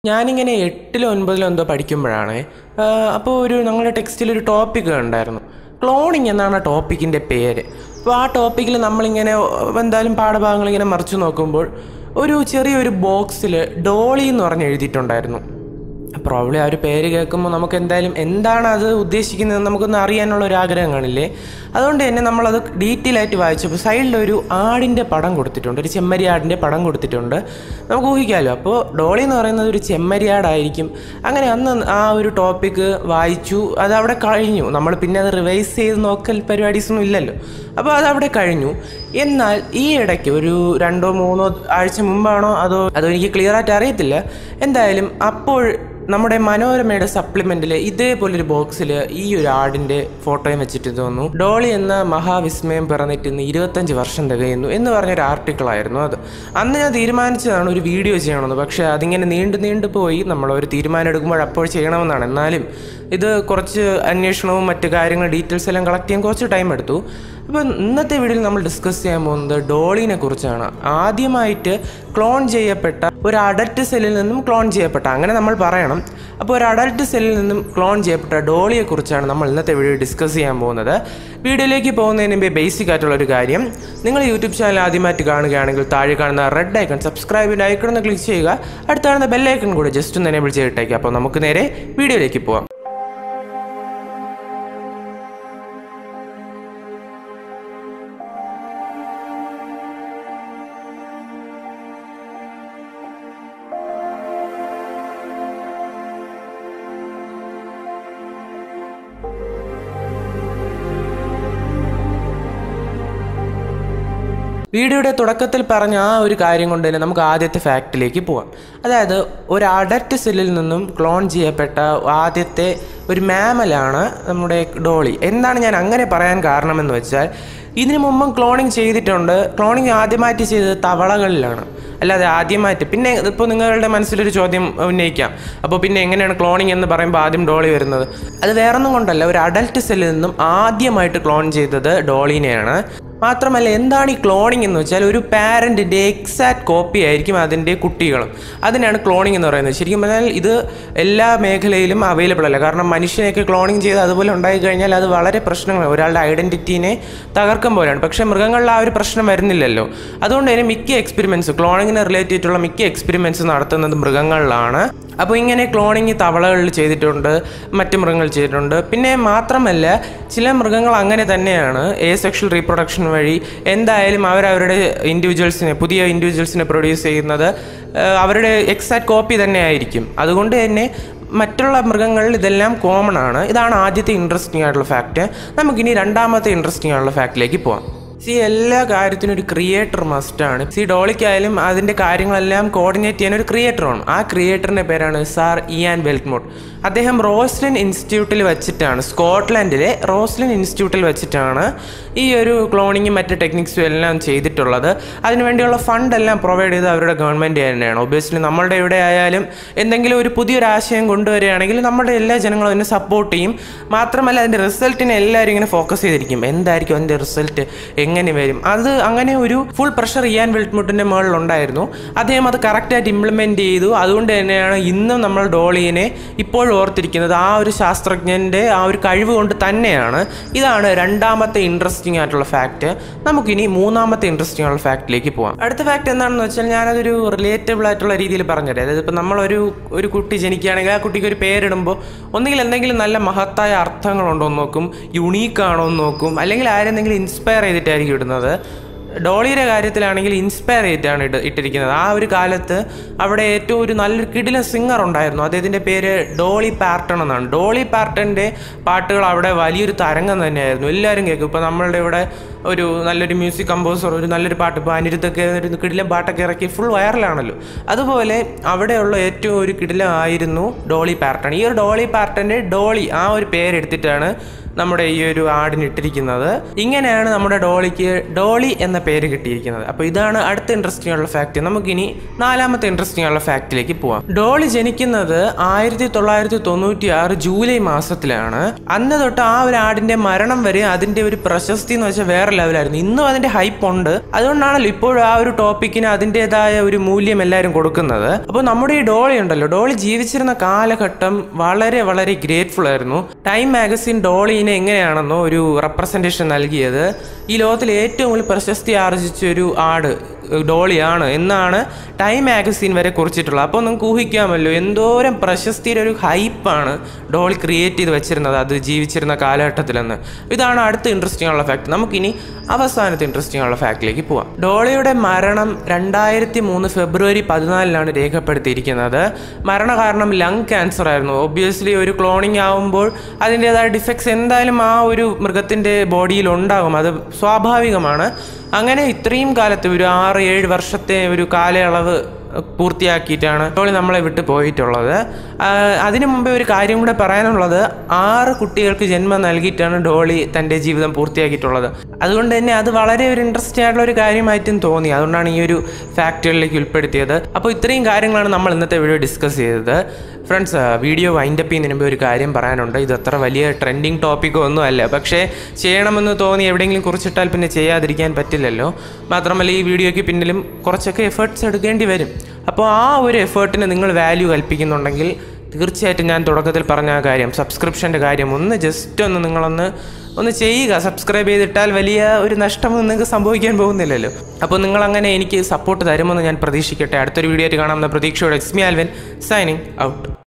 ഞാനിങ്ങനെ എട്ടിലോ ഒൻപതിലോ എന്തോ പഠിക്കുമ്പോഴാണ് അപ്പോൾ ഒരു ഞങ്ങളുടെ ടെക്സ്റ്റിൽ ഒരു ടോപ്പിക് ഉണ്ടായിരുന്നു ക്ലോണിങ് എന്നാണ് ആ ടോപ്പിക്കിൻ്റെ പേര് അപ്പോൾ ആ ടോപ്പിക്കിൽ നമ്മളിങ്ങനെ എന്തായാലും പാഠഭാഗങ്ങൾ ഇങ്ങനെ മറിച്ച് നോക്കുമ്പോൾ ഒരു ചെറിയൊരു ബോക്സിൽ ഡോളി എന്ന് പറഞ്ഞ് എഴുതിയിട്ടുണ്ടായിരുന്നു പ്രോബ്ലി ആ ഒരു പേര് കേൾക്കുമ്പോൾ നമുക്ക് എന്തായാലും എന്താണ് അത് ഉദ്ദേശിക്കുന്നത് നമുക്കൊന്ന് അറിയാനുള്ള ഒരു ആഗ്രഹം കാണില്ലേ അതുകൊണ്ട് തന്നെ നമ്മളത് ഡീറ്റെയിൽ ആയിട്ട് വായിച്ചപ്പോൾ സൈഡിലൊരു ആടിൻ്റെ പടം കൊടുത്തിട്ടുണ്ട് ഒരു ചെമ്മരിയാടിൻ്റെ പടം കൊടുത്തിട്ടുണ്ട് നമുക്ക് ഊഹിക്കാമല്ലോ അപ്പോൾ ഡോളി എന്ന് പറയുന്നത് ഒരു ചെമ്മരിയാടായിരിക്കും അങ്ങനെ അന്ന് ആ ഒരു ടോപ്പിക്ക് വായിച്ചു അത് അവിടെ കഴിഞ്ഞു നമ്മൾ പിന്നെ അത് റിവൈസ് ചെയ്ത് നോക്കൽ പരിപാടീസൊന്നും ഇല്ലല്ലോ അപ്പോൾ അത് അവിടെ കഴിഞ്ഞു എന്നാൽ ഈ ഇടയ്ക്ക് ഒരു രണ്ടോ മൂന്നോ ആഴ്ച മുമ്പാണോ അതോ അതോ എനിക്ക് ക്ലിയർ ആയിട്ട് അറിയത്തില്ല എന്തായാലും അപ്പോൾ നമ്മുടെ മനോരമയുടെ സപ്ലിമെന്റിൽ ഇതേപോലൊരു ബോക്സിൽ ഈ ഒരു ആടിന്റെ ഫോട്ടോയും വെച്ചിട്ട് തോന്നുന്നു ഡോളി എന്ന മഹാവിസ്മയം പിറന്നിട്ട് ഇന്ന് ഇരുപത്തഞ്ച് വർഷം തികയുന്നു എന്ന് പറഞ്ഞൊരു ആർട്ടിക്കിൾ ആയിരുന്നു അത് അന്ന് ഞാൻ തീരുമാനിച്ചതാണ് ഒരു വീഡിയോ ചെയ്യണമെന്ന് പക്ഷേ അതിങ്ങനെ നീണ്ടു നീണ്ടു പോയി നമ്മൾ ഒരു തീരുമാനം എടുക്കുമ്പോൾ അപ്പോൾ ചെയ്യണമെന്നാണ് എന്നാലും ഇത് കുറച്ച് അന്വേഷണവും മറ്റു കാര്യങ്ങൾ ഡീറ്റെയിൽസ് എല്ലാം കളക്ട് ചെയ്യാൻ കുറച്ച് ടൈം എടുത്തു അപ്പോൾ ഇന്നത്തെ വീഡിയോയിൽ നമ്മൾ ഡിസ്കസ് ചെയ്യാൻ പോകുന്നത് ഡോളിനെ കുറിച്ചാണ് ആദ്യമായിട്ട് ക്ലോൺ ചെയ്യപ്പെട്ട ഒരു അഡൽട്ട് സെല്ലിൽ നിന്നും ക്ലോൺ ചെയ്യപ്പെട്ട അങ്ങനെ നമ്മൾ പറയണം അപ്പോൾ ഒരു അഡൽട്ട് സെല്ലിൽ നിന്നും ക്ലോൺ ചെയ്യപ്പെട്ട ഡോളിയെ കുറിച്ചാണ് നമ്മൾ ഇന്നത്തെ വീഡിയോ ഡിസ്കസ് ചെയ്യാൻ പോകുന്നത് വീഡിയോയിലേക്ക് പോകുന്നതിന് മുമ്പേ ബേസിക് ആയിട്ടുള്ള ഒരു കാര്യം നിങ്ങൾ യൂട്യൂബ് ചാനൽ ആദ്യമായിട്ട് കാണുകയാണെങ്കിൽ താഴെ കാണുന്ന റെഡ് ഐക്കൺ സബ്സ്ക്രൈബിൻ്റെ ഐക്കൺ ഒന്ന് ക്ലിക്ക് ചെയ്യുക അടുത്ത കാണുന്ന ബെല്ലൈക്കൺ കൂടെ ജസ്റ്റ് ഒന്ന് എനേബിൾ ചെയ്തിട്ടേക്ക് അപ്പോൾ നമുക്ക് നേരെ വീഡിയോയിലേക്ക് പോവാം വീഡിയോയുടെ തുടക്കത്തിൽ പറഞ്ഞ ആ ഒരു കാര്യം കൊണ്ട് തന്നെ നമുക്ക് ആദ്യത്തെ ഫാക്റ്റിലേക്ക് പോവാം അതായത് ഒരു അഡൽട്ട് സെല്ലിൽ നിന്നും ക്ലോൺ ചെയ്യപ്പെട്ട ആദ്യത്തെ ഒരു മാമലാണ് നമ്മുടെ ഡോളി എന്താണ് ഞാൻ അങ്ങനെ പറയാൻ കാരണമെന്ന് വെച്ചാൽ ഇതിനു മുമ്പും ക്ലോണിങ് ചെയ്തിട്ടുണ്ട് ക്ലോണിങ് ആദ്യമായിട്ട് ചെയ്തത് തവളകളിലാണ് അല്ലാതെ ആദ്യമായിട്ട് പിന്നെ ഇപ്പോൾ നിങ്ങളുടെ മനസ്സിലൊരു ചോദ്യം ഉന്നയിക്കാം അപ്പോൾ പിന്നെ എങ്ങനെയാണ് ക്ലോണിങ് എന്ന് പറയുമ്പോൾ ആദ്യം ഡോളി വരുന്നത് അത് വേറൊന്നും കൊണ്ടല്ല ഒരു അഡൽട്ട് സെല്ലിൽ നിന്നും ആദ്യമായിട്ട് ക്ലോൺ ചെയ്തത് ഡോളിനെയാണ് മാത്രമല്ല എന്താണ് ഈ ക്ലോണിംഗ് എന്ന് വെച്ചാൽ ഒരു പാരൻറ്റിൻ്റെ എക്സാക്ട് കോപ്പി ആയിരിക്കും അതിൻ്റെ കുട്ടികളും അതിനാണ് ക്ലോണിംഗ് എന്ന് പറയുന്നത് ശരിക്കും പറഞ്ഞാൽ ഇത് എല്ലാ മേഖലയിലും അവൈലബിൾ അല്ല കാരണം മനുഷ്യനെയൊക്കെ ക്ലോണിംഗ് ചെയ്ത് അതുപോലെ ഉണ്ടായി കഴിഞ്ഞാൽ അത് വളരെ പ്രശ്നങ്ങളാണ് ഒരാളുടെ ഐഡൻറ്റിറ്റീനെ തകർക്കും പോലെയാണ് പക്ഷേ മൃഗങ്ങളിൽ ആ ഒരു പ്രശ്നം വരുന്നില്ലല്ലോ അതുകൊണ്ട് തന്നെ മിക്ക എക്സ്പെരിമെൻറ്റ്സ് ക്ലോണിങ്ങിനെ റിലേറ്റ് ചെയ്തിട്ടുള്ള മിക്ക എക്സ്പെരിമെൻറ്റ്സ് നടത്തുന്നത് മൃഗങ്ങളിലാണ് അപ്പോൾ ഇങ്ങനെ ക്ലോണിങ് തവളകളിൽ ചെയ്തിട്ടുണ്ട് മറ്റ് മൃഗങ്ങൾ ചെയ്തിട്ടുണ്ട് പിന്നെ മാത്രമല്ല ചില മൃഗങ്ങൾ അങ്ങനെ തന്നെയാണ് എ സെക്ഷൽ റീപ്രൊഡക്ഷൻ വഴി എന്തായാലും അവരവരുടെ ഇൻഡിവിജ്വൽസിനെ പുതിയ ഇൻഡിവിജ്വൽസിനെ പ്രൊഡ്യൂസ് ചെയ്യുന്നത് അവരുടെ എക്സാക്ട് കോപ്പി തന്നെ ആയിരിക്കും അതുകൊണ്ട് തന്നെ മറ്റുള്ള മൃഗങ്ങളിൽ ഇതെല്ലാം കോമൺ ആണ് ഇതാണ് ആദ്യത്തെ ഇൻട്രസ്റ്റിംഗ് ആയിട്ടുള്ള ഫാക്റ്റ് നമുക്കിനി രണ്ടാമത്തെ ഇൻട്രസ്റ്റിംഗ് ആയിട്ടുള്ള ഫാക്റ്റിലേക്ക് പോവാം സി എല്ലാ കാര്യത്തിനും ഒരു ക്രിയേറ്റർ മസ്റ്റാണ് സി ഡോളിക്കായാലും അതിൻ്റെ കാര്യങ്ങളെല്ലാം കോർഡിനേറ്റ് ചെയ്യാൻ ഒരു ക്രിയേറ്ററാണ് ആ ക്രിയേറ്ററിൻ്റെ പേരാണ് സാർ ഇയാൻ വെൽറ്റ്മോട്ട് അദ്ദേഹം റോസ്ലിൻ ഇൻസ്റ്റിറ്റ്യൂട്ടിൽ വെച്ചിട്ടാണ് സ്കോട്ട്ലൻഡിലെ റോസ്ലിൻ ഇൻസ്റ്റിറ്റ്യൂട്ടിൽ വെച്ചിട്ടാണ് ഈ ഒരു ക്ലോണിങ്ങും മറ്റ് ടെക്നിക്സും എല്ലാം ചെയ്തിട്ടുള്ളത് അതിനുവേണ്ടിയുള്ള ഫണ്ട് എല്ലാം പ്രൊവൈഡ് ചെയ്ത് അവരുടെ ഗവൺമെൻറ് തന്നെയാണ് ഒബിയസ്ലി നമ്മളുടെ ഇവിടെ ആയാലും എന്തെങ്കിലും ഒരു പുതിയൊരു ആശയം കൊണ്ടുവരികയാണെങ്കിൽ നമ്മുടെ എല്ലാ ജനങ്ങളും അതിനെ സപ്പോർട്ട് ചെയ്യും മാത്രമല്ല അതിൻ്റെ റിസൾട്ടിനെ എല്ലാവരും ഇങ്ങനെ ഫോക്കസ് ചെയ്തിരിക്കും എന്തായിരിക്കും അതിൻ്റെ റിസൾട്ട് എങ്ങനെ വരും അത് അങ്ങനെ ഒരു ഫുൾ പ്രഷർ ഇയാൻ വെൽട്ട്മുട്ടിൻ്റെ മുകളിലുണ്ടായിരുന്നു അദ്ദേഹം അത് കറക്റ്റായിട്ട് ഇംപ്ലിമെൻറ്റ് ചെയ്തു അതുകൊണ്ട് തന്നെയാണ് ഇന്നും നമ്മൾ ഡോളിയെ ഇപ്പോഴും ഓർത്തിരിക്കുന്നത് ആ ഒരു ശാസ്ത്രജ്ഞൻ്റെ ആ ഒരു കഴിവ് കൊണ്ട് തന്നെയാണ് ഇതാണ് രണ്ടാമത്തെ ഇൻട്രസ്റ്റിംഗ് ആയിട്ടുള്ള ഫാക്റ്റ് നമുക്കിനി മൂന്നാമത്തെ ഇൻട്രസ്റ്റിംഗ് ആയിട്ടുള്ള ഫാക്റ്റിലേക്ക് പോകാം അടുത്ത ഫാക്റ്റ് എന്താണെന്ന് വെച്ചാൽ ഞാനതൊരു റിലേറ്റബിൾ ആയിട്ടുള്ള രീതിയിൽ പറഞ്ഞുതരാം അതായത് ഇപ്പോൾ നമ്മളൊരു ഒരു കുട്ടി ജനിക്കുകയാണെങ്കിൽ ആ കുട്ടിക്ക് ഒരു പേരിടുമ്പോൾ ഒന്നുകിൽ എന്തെങ്കിലും നല്ല മഹത്തായ അർത്ഥങ്ങളുണ്ടോ എന്ന് നോക്കും യുണീക്ക് ആണോ എന്ന് നോക്കും അല്ലെങ്കിൽ ആരെന്തെങ്കിലും ഇൻസ്പയർ ചെയ്തിട്ടായിരിക്കും ഇടുന്നത് ഡോളിയുടെ കാര്യത്തിലാണെങ്കിൽ ഇൻസ്പയർ ചെയ്തിട്ടാണ് ഇട്ട് ഇട്ടിരിക്കുന്നത് ആ ഒരു കാലത്ത് അവിടെ ഏറ്റവും ഒരു നല്ലൊരു കിടില സിംഗർ ഉണ്ടായിരുന്നു അദ്ദേഹത്തിൻ്റെ പേര് ഡോളി പാർട്ടൺ എന്നാണ് ഡോളി പാർട്ടൻ്റെ പാട്ടുകൾ അവിടെ വലിയൊരു തരംഗം തന്നെയായിരുന്നു എല്ലാവരും കേൾക്കും ഇപ്പോൾ നമ്മളുടെ ഇവിടെ ഒരു നല്ലൊരു മ്യൂസിക് കമ്പോസർ ഒരു നല്ലൊരു പാട്ട് ഇപ്പോൾ അനിരുദ്ധൊക്കെ ഒരു കിടിലം പാട്ടൊക്കെ ഇറക്കി ഫുൾ വൈറലാണല്ലോ അതുപോലെ അവിടെയുള്ള ഏറ്റവും ഒരു കിടിലം ആയിരുന്നു ഡോളി പാർട്ടൺ ഈ ഒരു ഡോളി പാർട്ടൻ്റെ ഡോളി ആ ഒരു പേരെടുത്തിട്ടാണ് നമ്മുടെ ഈ ഒരു ആടിന് ഇട്ടിരിക്കുന്നത് ഇങ്ങനെയാണ് നമ്മുടെ ഡോളിക്ക് ഡോളി എന്ന പേര് കിട്ടിയിരിക്കുന്നത് അപ്പോൾ ഇതാണ് അടുത്ത ഇൻട്രസ്റ്റിംഗ് ഉള്ള ഫാക്റ്റ് നമുക്കിനി നാലാമത്തെ ഇൻട്രസ്റ്റിംഗ് ഉള്ള ഫാക്റ്റിലേക്ക് പോവാം ഡോളി ജനിക്കുന്നത് ആയിരത്തി തൊള്ളായിരത്തി തൊണ്ണൂറ്റി ആറ് ജൂലൈ മാസത്തിലാണ് അന്ന് തൊട്ട് ആ ഒരു ആടിന്റെ മരണം വരെ അതിന്റെ ഒരു പ്രശസ്തി എന്ന് വെച്ചാൽ വേറെ ലെവലായിരുന്നു ഇന്നും അതിന്റെ ഹൈപ്പ് ഉണ്ട് അതുകൊണ്ടാണല്ലോ ഇപ്പോഴും ആ ഒരു ടോപ്പിക്കിന് അതിൻ്റെതായ ഒരു മൂല്യം എല്ലാവരും കൊടുക്കുന്നത് അപ്പോൾ നമ്മുടെ ഈ ഡോളി ഉണ്ടല്ലോ ഡോളി ജീവിച്ചിരുന്ന കാലഘട്ടം വളരെ വളരെ ഗ്രേറ്റ്ഫുൾ ആയിരുന്നു ടൈം മാഗസിൻ ഡോളിനെ എങ്ങനെയാണെന്നോ ഒരു റെപ്രസെൻറ്റേഷൻ നൽകിയത് ഈ ലോകത്തിൽ ഏറ്റവും കൂടുതൽ പ്രശസ്തി ആർജിച്ച ഒരു ആട് ഡോളിയാണ് എന്നാണ് ടൈം മാഗസീൻ വരെ കുറിച്ചിട്ടുള്ളത് അപ്പോൾ നിങ്ങൾക്ക് ഊഹിക്കാമല്ലോ എന്തോരം പ്രശസ്തിയുടെ ഒരു ഹൈപ്പാണ് ഡോളി ക്രിയേറ്റ് ചെയ്ത് വെച്ചിരുന്നത് അത് ജീവിച്ചിരുന്ന കാലഘട്ടത്തിലെന്ന് ഇതാണ് അടുത്ത ഇൻട്രസ്റ്റിംഗ് ഉള്ള ഫാക്ട് നമുക്കിനി അവസാനത്തെ ഇൻട്രസ്റ്റിംഗ് ഉള്ള ഫാക്ടിലേക്ക് പോവാം ഡോളിയുടെ മരണം രണ്ടായിരത്തി മൂന്ന് ഫെബ്രുവരി പതിനാലിലാണ് രേഖപ്പെടുത്തിയിരിക്കുന്നത് മരണകാരണം ലങ് ക്യാൻസർ ആയിരുന്നു ഒബ്വിയസ്ലി ഒരു ക്ലോണിങ് ആവുമ്പോൾ അതിൻ്റെതായ ഡിഫക്ട്സ് എന്തായാലും ആ ഒരു മൃഗത്തിൻ്റെ ബോഡിയിൽ ഉണ്ടാകും അത് സ്വാഭാവികമാണ് അങ്ങനെ ഇത്രയും കാലത്ത് ഒരു ആറ് ഏഴ് വർഷത്തെ ഒരു കാലയളവ് പൂർത്തിയാക്കിയിട്ടാണ് ഡോളി നമ്മളെ വിട്ട് പോയിട്ടുള്ളത് ആ, അതിനു മുമ്പേ ഒരു കാര്യം കൂടെ പറയാനുള്ളത് ആറ് കുട്ടികൾക്ക് ജന്മം നൽകിയിട്ടാണ് ഡോളി തൻ്റെ ജീവിതം പൂർത്തിയാക്കിയിട്ടുള്ളത് അതുകൊണ്ട് തന്നെ അത് വളരെ ഒരു ഇൻട്രസ്റ്റ് ആയിട്ടുള്ള ഒരു കാര്യമായിട്ടും തോന്നി അതുകൊണ്ടാണ് ഈ ഒരു ഫാക്ടറിയിലേക്ക് ഉൾപ്പെടുത്തിയത് അപ്പോൾ ഇത്രയും കാര്യങ്ങളാണ് നമ്മൾ ഇന്നത്തെ വീഡിയോ ഡിസ്കസ് ചെയ്തത് ഫ്രണ്ട്സ് വീഡിയോ വൈൻഡപ്പ് ചെയ്യുന്നതിന് മുമ്പ് ഒരു കാര്യം പറയാനുണ്ട് ഇത് അത്ര വലിയ ട്രെൻഡിങ് ടോപ്പിക്കോ ഒന്നും അല്ല പക്ഷേ ചെയ്യണമെന്ന് തോന്നി എവിടെയെങ്കിലും കുറിച്ചിട്ടാൽ പിന്നെ ചെയ്യാതിരിക്കാൻ പറ്റില്ലല്ലോ മാത്രമല്ല ഈ വീഡിയോയ്ക്ക് പിന്നിലും കുറച്ചൊക്കെ എഫേർട്സ് എടുക്കേണ്ടി വരും അപ്പോൾ ആ ഒരു എഫേർട്ടിന് നിങ്ങൾ വാല്യൂ കൽപ്പിക്കുന്നുണ്ടെങ്കിൽ തീർച്ചയായിട്ടും ഞാൻ തുടക്കത്തിൽ പറഞ്ഞ ആ കാര്യം സബ്സ്ക്രിപ്ഷൻ്റെ കാര്യം ഒന്ന് ജസ്റ്റ് ഒന്ന് നിങ്ങളൊന്ന് ഒന്ന് ചെയ്യുക സബ്സ്ക്രൈബ് ചെയ്തിട്ടാൽ വലിയ ഒരു നഷ്ടമൊന്നും നിങ്ങൾക്ക് സംഭവിക്കാൻ പോകുന്നില്ലല്ലോ അപ്പോൾ നിങ്ങൾ അങ്ങനെ എനിക്ക് സപ്പോർട്ട് തരുമെന്ന് ഞാൻ പ്രതീക്ഷിക്കട്ടെ അടുത്തൊരു വീഡിയോ ആയിട്ട് കാണാമെന്ന പ്രതീക്ഷയോടെ എക്സ്മി ആൽവൻ സൈനിങ് ഔട്ട്